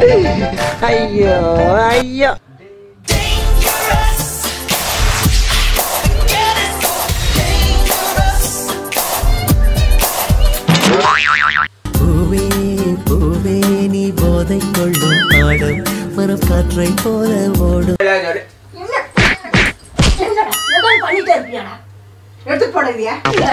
ஐயோ ஐயோ பூவே பூவே நீ போதை கொள்ளும் பாடம் மரம் காற்றை போல ஓடும் ஏதோ பண்ணிட்டே இருப்பியாடா எடுத்து போடுவியா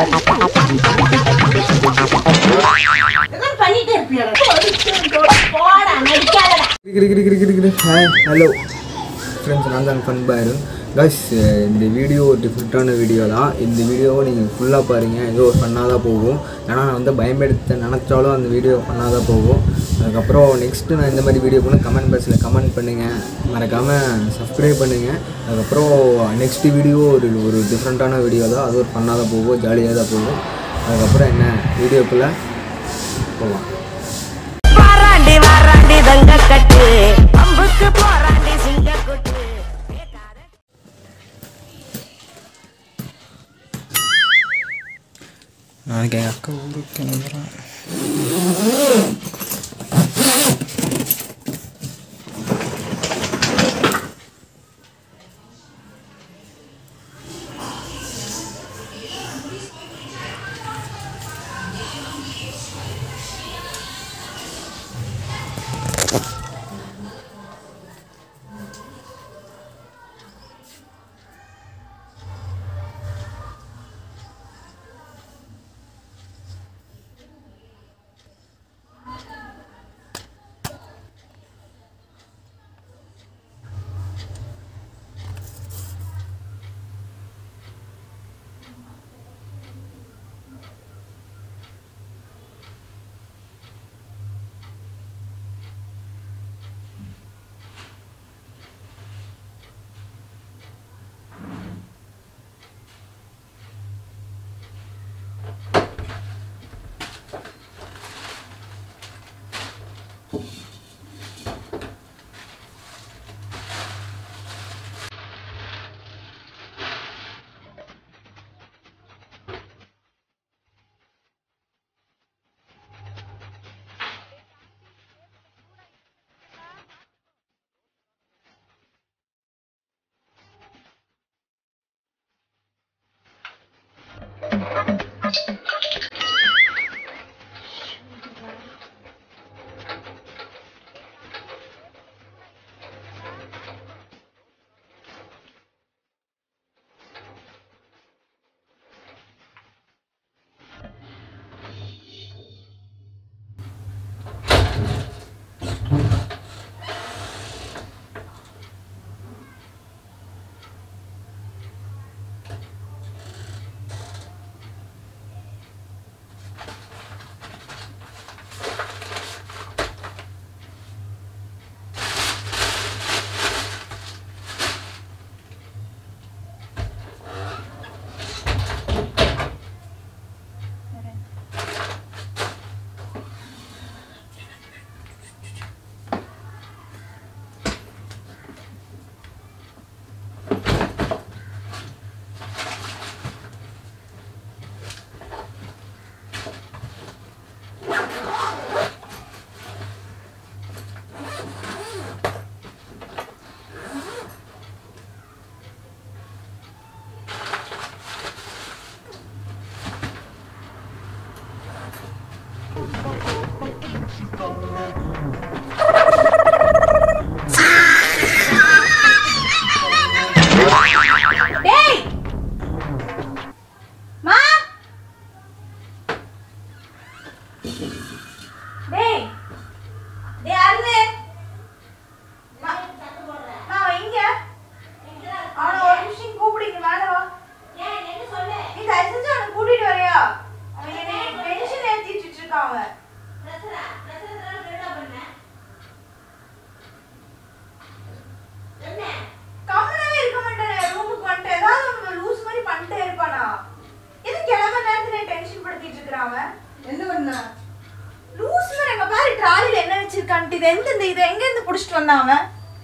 ஏதோ பண்ணிட்டே இருப்பியாடா போடா நடிக்காதடா ஹாய் ஹலோ ஃப்ரெண்ட்ஸ் நான் தான் ஃபன் பாரு கைஸ் இந்த வீடியோ ஒரு டிஃப்ரெண்ட்டான வீடியோ தான் இந்த வீடியோவை நீங்கள் ஃபுல்லாக பாருங்கள் ஏதோ ஒரு ஃபன்னாக தான் போகும் ஏன்னா நான் வந்து பயன்படுத்த நினச்சாலும் அந்த வீடியோ ஃபன்னாக தான் போகும் அதுக்கப்புறம் நெக்ஸ்ட்டு நான் இந்த மாதிரி வீடியோ பண்ண கமெண்ட் பாக்ஸில் கமெண்ட் பண்ணுங்கள் மறக்காமல் சப்ஸ்கிரைப் பண்ணுங்கள் அதுக்கப்புறம் நெக்ஸ்ட் வீடியோ ஒரு ஒரு டிஃப்ரெண்ட்டான வீடியோ தான் அது ஒரு ஃபன்னாக தான் போகும் ஜாலியாக தான் போகும் அதுக்கப்புறம் என்ன வீடியோக்குள்ளே போகலாம் வாராண்டி வாராண்டி தங்க கட்டு அம்புக்கு போராண்டி சிங்க குட்டு நாளைக்கு எங்கள் அக்கா ஊருக்கு கிளம்புறேன் டேய் மா டேய் டேய் அருண் மா மா இங்க அவன ஒரு நிமிஷம் கூப்பிடுங்க மேல வா ஏன் என்ன சொல்லு நீ தயவு செஞ்சு அவனை கூட்டிட்டு வரியா அவன் என்ன டென்ஷன் ஏத்திட்டு இருக்கான் அவன் பிரச்சனை பிரச்சனை என்ன பண்ண கம்முனாவே இருக்க மாட்டானே ரூமுக்கு வந்துட்டு ஏதாவது ஒன்று லூஸ் மாதிரி பண்ணிட்டே இருப்பானா இது கிளம்ப நேரத்துல டென்ஷன் படுத்திட்டு இருக்கிறான் அவன் என்ன பண்ணா லூஸ் மாதிரி எங்க பாரு ட்ராலில என்ன வச்சிருக்கான்ட்டு இது எந்த இந்த இதை எங்க இருந்து புடிச்சிட்டு வந்தான் அவன்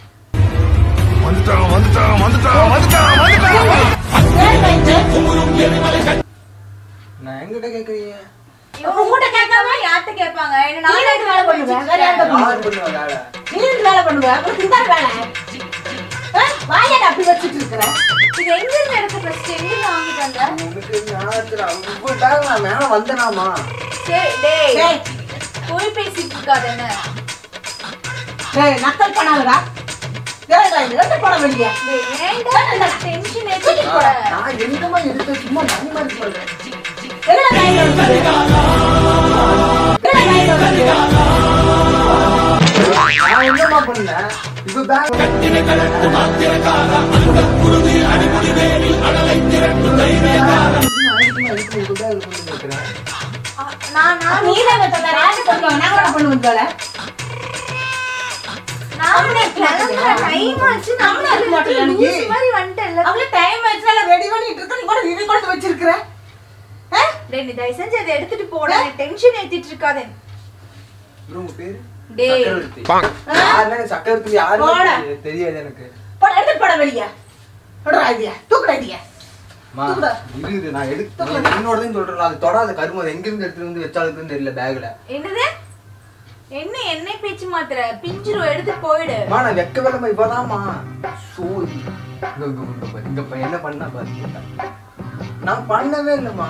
நான் எங்கிட்ட கேட்குறீங்க இவங்க உங்ககிட்ட கேட்காம யார்கிட்ட கேட்பாங்க என்ன நானே வேலை பண்ணுவேன் வேற யார்கிட்ட யார் பண்ணுவா வேலை நீ பண்ணுவ உனக்கு இந்த வேலை ஆ? வாயாடா அப்படி வச்சுட்டு இருக்கிற இது எங்க இருந்து எடுத்த ஃபர்ஸ்ட் எங்க இருந்து வாங்கிட்டு வந்த உனக்கு ஞாபகத்துல ஐம்பது பேக் நான் மேலே வந்தேனாமா சரி டேய் டேய். போய் பேசிட்டு இருக்காத என்ன டேய் நக்கல் பண்ணாதடா டேய் டேய் எடுத்து போட வெளியே டேய் ஏன்டா டென்ஷன் ஏத்திட்டு போற நான் எங்கம்மா எடுத்து சும்மா மணி மாதிரி சொல்றேன் எங்கடா கையில இருக்குது எங்கடா கையில இருக்குது நான் என்னம்மா பண்ணேன் இப்போ பேக் நான் நான் நீ தான் வெட்ட தர யாரு பண்ணுவாங்க நான் கூட பண்ணுவேன் வேலை நான் கிளம்புற டைம் ஆச்சு நான் நம்மள இருக்க மாட்டேன் எனக்கு. லூசு மாதிரி வந்துட்டேன்ல அவ்வளவு டைம் ஆயிடுச்சுல ரெடி பண்ணிட்டு இருக்க நீ கூட இது கொண்டு வச்சிருக்கிற ஆ? டேய் நீ தயவு செஞ்சு அதை எடுத்துட்டு போடா டென்ஷன் ஏத்திட்டு இருக்காதே உங்க பேரு டேய் சக்கரவர்த்தி யாருன்னா சக்கரவர்த்தி யாருன்னு போடா. தெரியாது, தெரியாது எனக்கு போட எடுத்து போட வெளியே போடுறா ஐடியா தூக்குற ஐடியா மா, தூக்குடா. இரு இரு, நான் எடுத்து என்னோடதுன்னு சொல்றேன் அது தொடாத கருமம் அது எங்க இருந்து எடுத்துட்டு வந்து வச்சாலுக்குன்னு தெரியல பேக்ல என்னது என்ன என்னை பேச்சு மாத்துற பிஞ்சிரும் எடுத்து போயிடு மா நான் வெக்க வேலைமா இப்பதாம்மா சோதி இங்க இங்க இங்க பாரு, இங்க பாரு, என்ன பண்ணா பாரு நான் பண்ணவே இல்லைம்மா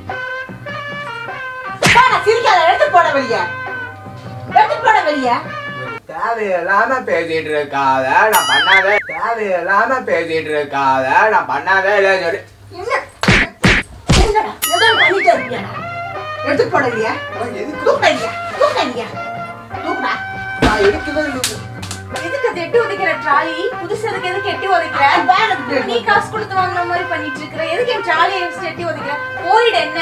போடா சிரிக்காத எடுத்து போட வெளியே எடுத்து போட வெளியே தேவையில்லாம பேசிட்டு இருக்காத நான் பண்ணாதே தேவையில்லாம பேசிட்டு இருக்காத நான் பண்ணாதே இல்லை சொல்லி என்ன என்னடா ஏதோ பண்ணிட்டே இருப்பியாடா எடுத்து போட இல்லையா அம்மா, எதுக்கு தூக்குற இல்லையா தூக்குற இல்லையா தூக்குடா நான் எடுக்கவே இல்லை எதுக்கு அது எட்டி உதைக்கிற ட்ராலி புதுசு எதுக்கு எதுக்கு எட்டி உதைக்கிற அது bag எடுத்துட்டு நீ காசு கொடுத்து வாங்குன மாதிரி பண்ணிட்டு இருக்கிற எதுக்கு என் ட்ராலி எடுத்து எட்டி உதைக்கிற போயிடு என்ன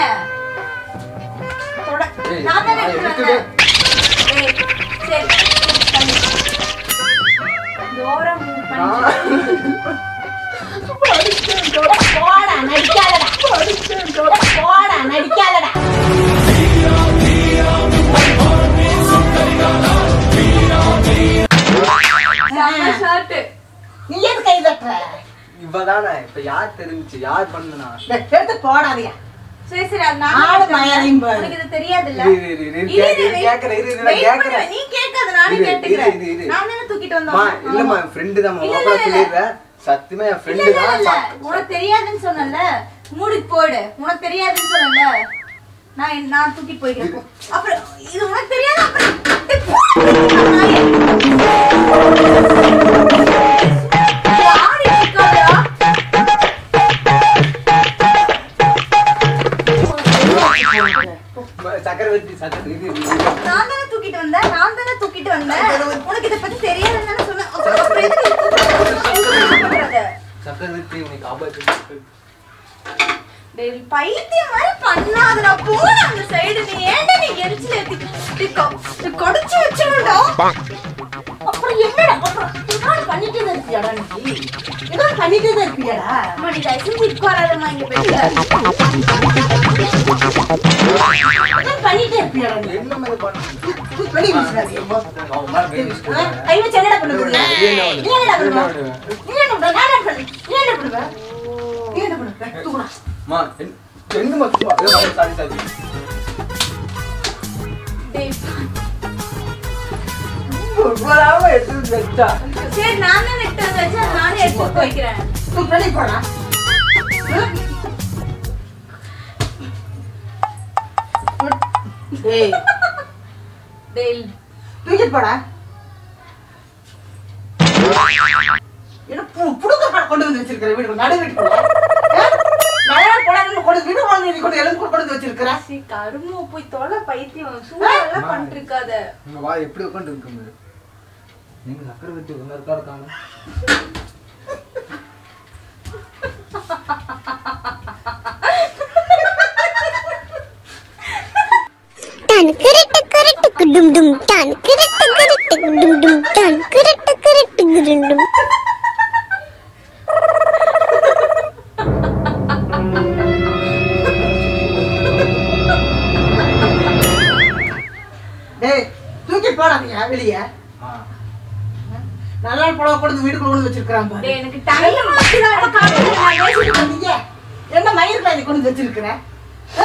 தொட ஏய், நான் தானே நான் எடுத்துட்டு எடுக்கவே- வந்தேன் ஏய் சரி பண்ணு. யோரம் பண்ணி போடா நடிக்காதடா போடா நடிக்காதடா செம்ம ஷர்ட் நீ எது கை தட்டுற இவதானே இப்ப யார் தெரிஞ்சுச்சு யார் பண்ணுனா டேய், எடுத்து போடாதீங்க சரி சரி அது நான் ஆளு மயாரையும் பாரு. உனக்கு இது தெரியாதுல்ல இரு, இரு, இரு, இரு, இரு, கேக்குறேன், இரு, கேக்குறேன், இரு, இரு, நான் wait கேக்குறேன். பண்ணு. நீ கேட்காத நானே இரு, இரு, கேட்டுக்கிறேன் இரு, இரு. நான் தானே தூக்கிட்டு மா வந்தோம் இல்லம்மா என் ஃப்ரெண்டு தான் இல்ல, மாப்பிள்ள இல்ல, இல்ல. சொல்லிடுறேன் சத்தியமா என் இல்ல ஃப்ரெண்டு இல்ல தான் இல்ல சா- உனக்கு தெரியாதுன்னு சொன்னல மூடிக்கு போயிடு உனக்கு தெரியாதுன்னு சொன்னல நான் என்- நான் தூக்கிட்டு போய்க்கிறேன் போ. அப்புறம் இது உனக்கு தெரியாது அப்புறம் டேய், போ. நாயே. யாரு இருக்காதா? சக்கரவர்த்தி சக்கர இது இது, இது. நான் தானே தூக்கிட்டு வந்தேன் நான் தானே தூக்கிட்டு வந்தேன் உனக்கு இதை பத்தி தெரியாதுன்னு தானே சொன்னேன் அப்புறம் அப்புறம் எதுக்கு இது தூக்கிட்டு பண்றது? சக்கரவர்த்தி உனக்கு ஆபத்து டேய், பைத்தியம் மாதிரி பண்ணாதடா போட அந்த சைடு நீ ஏன்டா நீ எரிச்சல் ஏத்தி கடிச்சு வச்சிருந்தா அப்புறம் என்னடா அப்புறம் ஏதாவது பண்ணிட்டே தான் இருப்பியாடா நீ ஏதாவது பண்ணிட்டே தான் இருப்பியாடா அம்மா நீ தயவு செஞ்சு இப்போ வராதம்மா இங்க போயிட்டு ஏதாவது பண்ணிட்டே இருப்பியாடா நீ என்ன மாதிரி பண்ண தூக்கி வெளியே வீசுறாதே. அவன் மேல கை வச்சுட்டு ஆ, கை வச்சு என்னடா பண்ணுவ நீ? வெளியே நீ என்னடா வெளியே பண்ணுவ? வெளியே. நீ என்ன பண்ணுவ? நான் என்ன பண்ணுவேன்? நீ என்ன பண்ணுவ? நீ என்ன பண்ணுவ? தூக்குடா. அம்மா, என்- என்னம்மா சும்மா? ஏய், சாரி, சாரி, சாரி. டேய், இவ்வளவு எடுத்து வந்து வச்சா. சரி நான் தான் நெட்டு வச்சு நானே எடுத்து போய்க்கிறேன் தூக்கி வெளியே போடா. ஏய், டேய் தூக்கிட்டு போடா. என்ன பு- புடுங்க கடை கொண்டு வந்து வச்சிருக்கிற வீடு நடு வீட்டுக்குள்ள ஆ? நடு போடாதுன்னு கொண்டு வீடு கொண்டு நீ கொண்டு எலும்பு கொண்டு வந்து வச்சிருக்கிற சீ கரும போய் தொலை பைத்தியம் சூழலாம் பண்ணிட்டு இருக்காத உங்க வா எப்படி உட்காந்து இருக்குங்க எங்க சக்கரவர்த்தி ஒன்னு இருக்கா இருக்காங்க டான் கிரட்டு கிரட்டு குடும் டும் டான் கிரட்டு கிரட்டு குடும் டும் டான் கிரட்டு கிரட்டு குடும் டும் டேய் தூக்கி போடாதீங்க வெளியே ஆ. நல்லா புடவை கொண்டு வந்து வீட்டுக்குள்ள கொண்டு வந்து வச்சிருக்கிறான் பாரு டேய் எனக்கு டைம் ஆச்சுடா அப்ப காலையில நான் பேசிட்டு வந்தீங்க. என்ன மயிர் நீ கொண்டு வந்து வச்சிருக்கிற ஆ?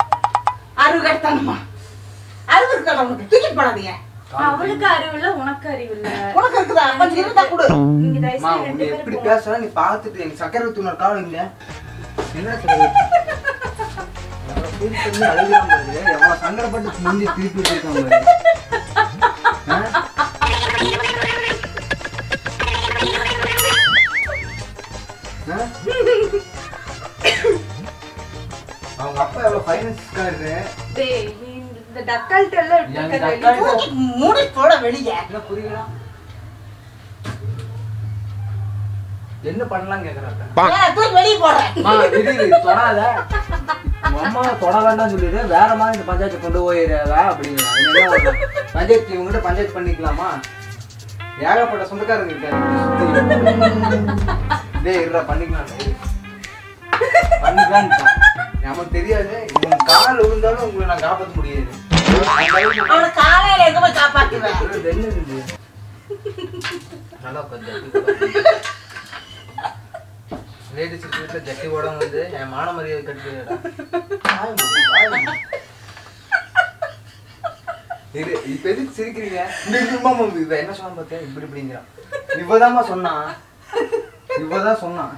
அறிவு கட்டணுமா அறிவு இருக்கா உனக்கு தூக்கிட்டு போடாதீங்க அவளுக்கு அறிவு இல்ல உனக்கு பகுத்தறிவு இல்ல உனக்கு இருக்குதா கொஞ்சம் இருந்தா கொடு நீங்க தயவு அம்மா செய்து உன்னை ரெண்டு எப்படி பேரும் போங்க. பேசுற நீ பார்த்துட்டு எனக்கு சக்கரை தூணர் காலம் இல்ல என்ன சக்கரை எவ்வளவு feel பண்ணி அழுகுறான் பாரு. எவ்வளவு சங்கடப்பட்டு முந்தி திருப்பி வச்சிருக்கான் பாரு. ஆ? ஆ? அவங்க அப்பா எவ்வளவு ஃபைனான்ஸ்காரரு டேய் நீ இந்த டக்கால்ட்ட எல்லாம் என் எடுத்துக்க டக்கால்ட்ட- வெளிய போ. தூக்கி மூடி போட வெளியே என்ன புரியல என்ன பண்ணலாம் கேக்குறாங்க ஏன் தூக்கி வெளியே போடுறேன் அம்மா, இரு, இரு, தொடாத. உங்க அம்மா தொட வேண்டாம்னு சொல்லிடு வேற மாதிரி இந்த பஞ்சாயத்து கொண்டு போயிடாதா அப்படிங்கிறாங்க என்ன பண்ணலாம்? பஞ்சாயத்து இவங்ககிட்ட பஞ்சாயத்து பண்ணிக்கலாமா ஏகப்பட்ட சொந்தக்காரங்க இருக்காரு டேய் இருடா பண்ணிக்கலாம் டேய். பண்ணிக்கலாம் நமக்கு தெரியாது இவங்க கால் விழுந்தாலும் உங்களை நான் காப்பாற்ற முடியாது அந்த அளவுக்கு அவனை காலையில எங்க போய் காப்பாத்துவேன் இது என்ன இது? நல்லா உட்காந்து லேடிஸ் வீட்டுல ஜட்டி போட வந்து என் மான மரியாதை கட்டுறா இது இப்ப எதுக்கு சிரிக்கிறீங்க இந்த இதுமா இவ என்ன சொன்னா பார்த்தேன் இப்படி இப்படிங்கிறான் இவதாம்மா சொன்னான் இவதான் சொன்னான்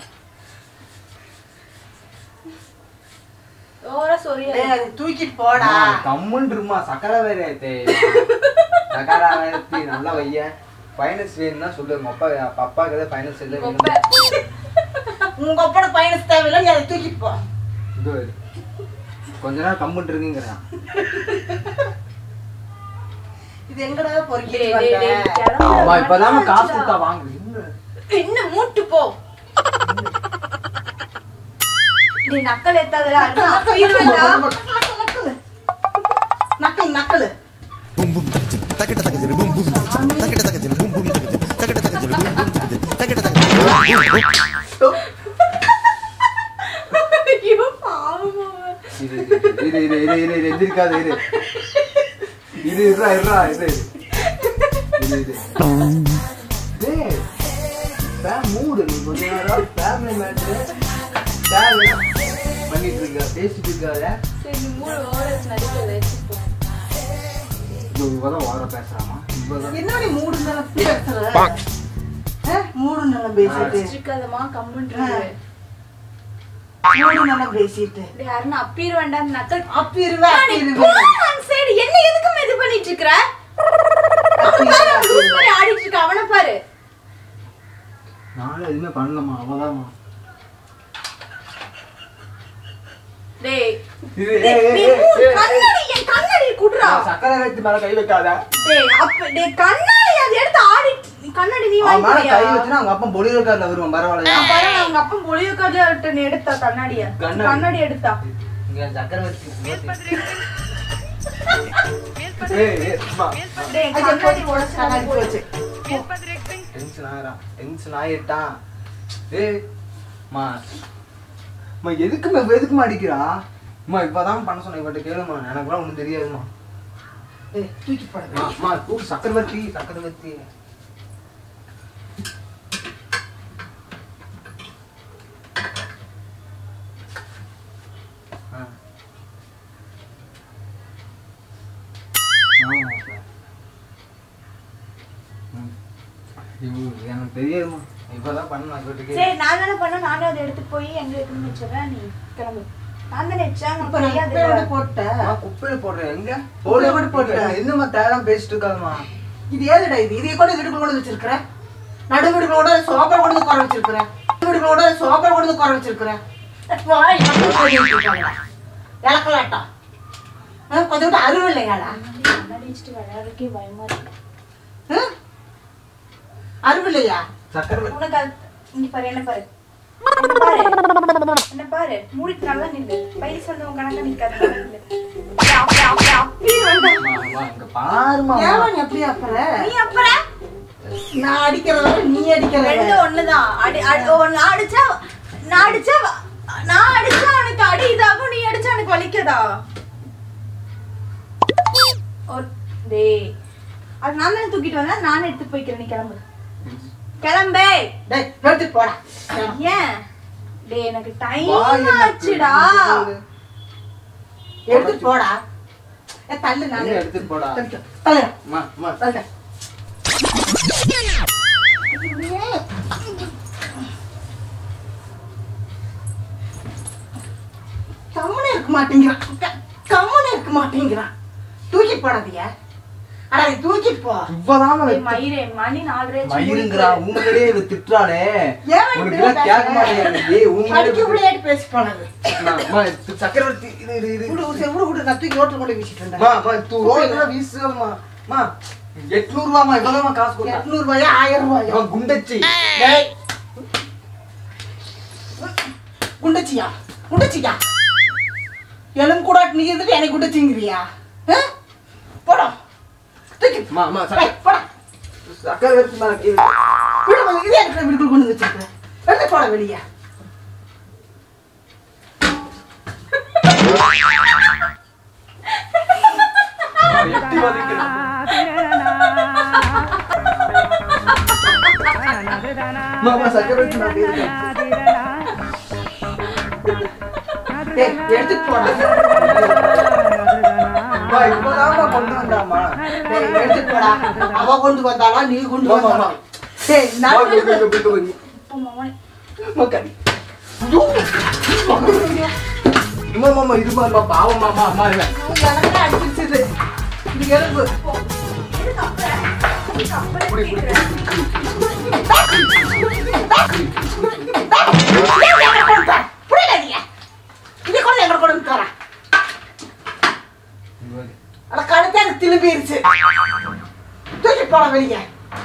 ஓவரா சொரியா டேய், அதை தூக்கிட்டு போடா கம்முன்னு இருமா சக்கரை வேற ஆயிட்டே சக்கரை ஆயிரத்தி நல்லா வைய ஃபைனல்ஸ் வேணும்னா சொல்லு உங்க அப்பா அப்பா அப்பாவுக்கு ஏதாவது ஃபைனல்ஸ் இல்லை கொப்பை. உங்க அப்பட பயணம் தேவையில்லை நீ அதை தூக்கிட்டு போ இது ஒரு. கொஞ்ச நேரம் கம்முன்னு இருக்கீங்கிறான் இது எங்கடா டேய், பொறுக்கிட்டு டேய், டேய், வந்த? கிளம்புற அம்மா இப்பதான் மணி காசு ஆச்சுடா. கொடுத்தா வாங்குது இன்னும் மூட்டு போ டேய் நக்கல் எத்தாதடா அண்ணா போயிருவேன்டா நக்கலு, நக்கலு நக்கலு ஐயோ பாவம் அவன். இரு இரு இரு இரு இரு இரு எந்திரிக்காத இரு இரு இருடா இருடா இரு இரு இரு டேய் ஃபேம் மூடு நீ கொஞ்ச நேரம் ஃபேமிலி மேட்ரு தேவை பண்ணிட்டு இருக்க பேசிட்டு இருக்காத சரி நீ மூணு ஓவரஸ் நடிக்கிறத வச்சுக்கோ இதோ இவதான் ஓர பேசுறாமா இவதான் என்னடி மூடு நேரம் பேசுற ஆ, மூடு நேரம் பேசிட்டு வச்சிருக்காதமா கம்முன்னு மூடு நேரம் பேசிட்டு டேய் அருணா அப்பீர் வேண்டாம் நக்கல் அப்பிருவே அப்பிருவே போன் சைடு என்ன எதுக்கு இது பண்ணிட்டு இருக்கற லூஸ் மாதிரி ஆடிட்டு இருக்க அவன பாரு நானும் எதுவுமே பண்ணலமா அவதாம்மா டேய் இது டேய், ஏய், நீ ஏய், மூணு ஏய், ஏய், கண்ணாடி என் கண்ணாடி குடுறா சக்கரை வைத்து மேல கை வைக்காத டேய் அப்ப டேய் கண்ணாடி அது எடுத்து ஆடி கண்ணாடி நீ அவன் மேல வாங்கியா கை வச்சுனா அவங்க அப்பா பொலிவ கார்ல வருவான் பரவாயில்லையா பாரு அவங்க அப்பா பொலிவு கார்ல நீ எடுத்தா கண்ணாடிய கண்ணாடி. கண்ணாடி எடுத்தா இங்க சக்கரை வச்சு ஏய் ஏய் அம்மா டேய் அது கண்ணாடி போச்சு, உடைச்சு கண்ணாடி போச்சு போச்சு. டென்ஷன் ஆகிறான் டென்ஷன் ஆயிட்டான் ஏய் மா மா எதுக்குமா எதுக்குமா அடிக்கிறா அம்மா இப்பதான் பண்ண சொன்னேன் இவட்ட கேளுமா எனக்குலாம் ஒண்ணும் தெரியாதுமா ஏய், தூக்கி போட அம்மா, அம்மா தூக்கு சக்கரவர்த்தி சக்கரவர்த்தி ஆ. ஆமா சார். ம். இது எனக்கு தெரியாதுமா இப்பதான் பண்ண நான் கேட்டுக்கே சரி நான் தானே பண்ண நானே அதை எடுத்து போய் எங்க இருக்குன்னு வச்சிடறேன் நீ கிளம்பு நான் தானே வச்சேன் இப்ப உனக்கு நான் தெரியாது குப்பையோட போட்ட நான் குப்பையில போடுறேன் எங்க குப்பையில கூட போட்டேன். என்னமா தேடம் பேசிட்டு இருக்காதுமா இது ஏதுடா இது இதைய கூட வீட்டுக்குள்ள கொண்டு வச்சிருக்கிற நடு வீடுகளோட சோப்பர் கொண்டு வந்து குறை வச்சிருக்கிறேன் வீடுகளோட சோப்பர் கொண்டு வந்து குறை வச்சிருக்கிறேன் வாய் மட்டும் கழுவி வச்சிருக்காங்கடா. இலக்கலாட்டம் ஆ, கொஞ்சம் கூட அறிவு இல்லையாடா கண்ணாடி வச்சுட்டு விளையாடுறதுக்கே பயமா இருக்கு ஆ? அறிவு இல்லையா சக்கரை உனக்கு அது இங்க பாரு என்ன பாரு என்ன பாரு என்ன பாரு மூடிட்டு நல்லா நில்லு வயசு வந்தவங்க கணக்கா நிக்காது நில்லு. அப்படி அப்படி அப்படி வேண்டாம் அம்மா, அம்மா, இங்க பாருமா ஏன் நீ அப்படியே அப்புறம் நீ அப்புறம் நான் அடிக்கிறத விட நீ அடிக்கிற ரெண்டு ஒண்ணுதான் அடி அடி- ஓ, நான் அடிச்சா நான் அடிச்சா நான் அடிச்சா அவனுக்கு அடி இதாகும் நீ அடிச்சா எனக்கு வலிக்கதா ஒரு- டேய் அது நான் தானே தூக்கிட்டு வந்தேன் நானே எடுத்து போய்க்கிறேன் நீ கிளம்பு கிளம்பே டேய் எடுத்துட்டு போடா ஏன் டேய் எனக்கு டைம் வாய் என்ன ஆச்சுடா பெருசு. எடுத்துட்டு போடா ஏ தள்ளு எங்க நானே எடுத்துட்டு போடா தள்ளு தள்ளு அம்மா, அம்மா. தள்ளு மாட்டேங்கிறான் க- கம்முன்னு இருக்க மாட்டேங்கிறான் தூக்கி போடாதீங்க அடா நீ தூக்கி போ இப்பதாம ஏய், மயிரே மணி நாலரை ஆச்சு, மயிருங்கிறா முடிப்பு. உங்களையே இவ திட்டுறாளே ஏன் உனக்கு இப்படி எல்லாம் கேட்க பேசுற? மாட்டேங்குது உண்மையிலே அடிக்க விளையாட்டு பேசி போனது நான், அம்மா, இது சக்கரவர்த்தி இது இது இது விடு விடு, விடு விடு நான் தூக்கி ரோட்டில் கொண்டு வீசிட்டு அம்மா, அம்மா, தூ ரோட்ல வீசுமா அம்மா எட்நூறு ரூபாமா இவ்வளவுமா காசு கொடுத்தா எட்நூறு ரூபாயா ஆயிரம் ரூபாயா இவன் குண்டச்சி டேய். குண்டச்சியா குண்டச்சியா எலும் கூட நீ இருந்துட்டு எனக்கு குண்டச்சிங்கிறியா ஆ? போடா தூக்கி அம்மா, அம்மா, ச- டேய், போடா சக்கரவர்த்தி மேல கீழே. விடு மகன், இதே இருக்கிற வீட்டுக்குள்ள கொண்டு வந்து வச்சிருக்கிறேன் வெளியே போட வெளியே எட்டி வதைக்கிறேன். அம்மா, அம்மா, சக்கரவர்த்தி மேல கீழே. டேய், எடுத்துட்டு போடா அம்மா, இப்பதாம்மா கொண்டு வந்தாம்மா. டேய், எடுத்துட்டு போடா அவ கொண்டு வந்தாளா நீ கொண்டு ஆமா, வந்தாளா ஆமா. டேய் அம்மா, நான் இங்க, இங்க, இங்க, இங்க. இப்போ மாமனே. அம்மா, கடி. ஐயோ. அம்மா, அம்மா, அம்மா, இதுமா, அம்மா, பாவம்மா, அம்மா, அம்மா, இவன். எனக்கு அடிச்சிருச்சு இது எலும்பு எதுக்கு அப்புறம்? எதுக்கு அப்புறம் இப்படி, இப்படி, கேக்குற? புரியல இது கூட எங்க கொண்டு வந்து தரேன் அட கழுத்தே எனக்கு திரும்பிருச்சு தூக்கி போட வெளியே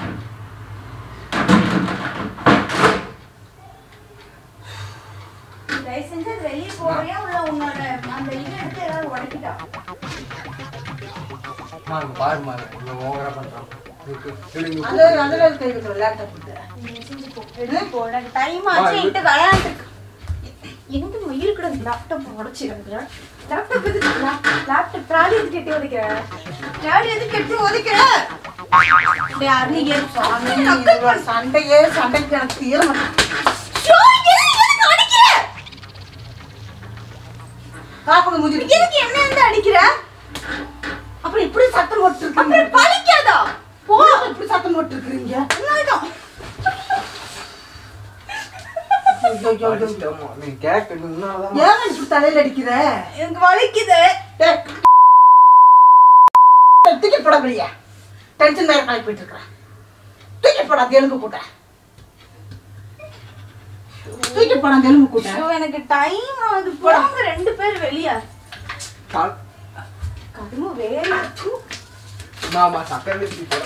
தயவு செஞ்சு அது வெளியே போறியா உள்ள உன்னோட அந்த இது எடுத்து ஏதாவது உடைக்கிட்டா அம்மா, இங்க பாரும்மா, இவன் ஓவரா பண்றான். இருக்கு, இருக்கு. அது அதுல கை வைக்கிற லேப்டாப் டைம் ஆச்சு என்கிட்ட விளையாண்டுருக்கு எங்க மயில் கூட லேப்டாப் உடச்சிருங்க லேப்டாப் எதுக்கு லேப்டாப் ட்ராலி எதுக்கு கட்டி உதைக்கிற ட்ராலி எதுக்கு கட்டி உதைக்கிற டேய் அருணி ஏறு சண்டையே சண்டைக்கு எனக்கு தீர மாட்டேன் ஷோ எதுக்கு அடிக்கிற காப்பங்க மூஞ்சி எதுக்கு என்ன வந்து அடிக்கிற அப்புறம் இப்படி சத்தம் போட்டு அப்புறம் இருக்கீங்க பலிக்காதா போ இப்படி சத்தம் போட்டு இருக்கீங்க என்னதான் அடிச்சிட்டேம்மா, நீ கேட்கணும், உன்னாலதான் ஏன் இப்படி தலையில அடிக்கிற எனக்கு வலிக்குது டேய். தூக்கி போட வெளியே டென்ஷன் மேல கலப்பி போயிட்டு இருக்கிறேன் தூக்கி போடா அந்த எலும்பு கூட்ட தூக்கி போடா அந்த எலும்பு கூட்ட ஷோ எனக்கு டைம் ஆகுது போங்க ரெண்டு பேர் வெளிய கா- கடும வேலை அம்மா, அம்மா, சக்கரவர்த்தி போட.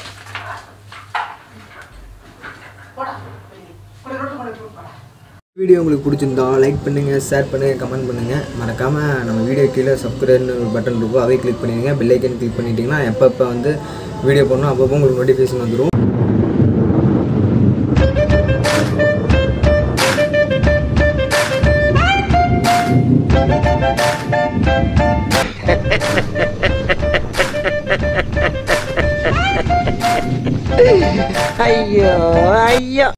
போடா வெளியே. கொண்டு ரோட்டு கொண்டு போய் போடா வீடியோ உங்களுக்கு பிடிச்சிருந்தா லைக் பண்ணுங்கள் ஷேர் பண்ணுங்கள் கமெண்ட் பண்ணுங்கள் மறக்காமல் நம்ம வீடியோ கீழே சப்ஸ்கிரைப்னு ஒரு பட்டன் இருக்கும் அதை கிளிக் பண்ணிடுங்க பெல் ஐக்கன் கிளிக் பண்ணிட்டீங்கன்னா எப்பப்போ வந்து வீடியோ போடணும் அப்பப்போ உங்களுக்கு நோட்டிஃபிகேஷன் வந்துடும் ஐயோ ஐயோ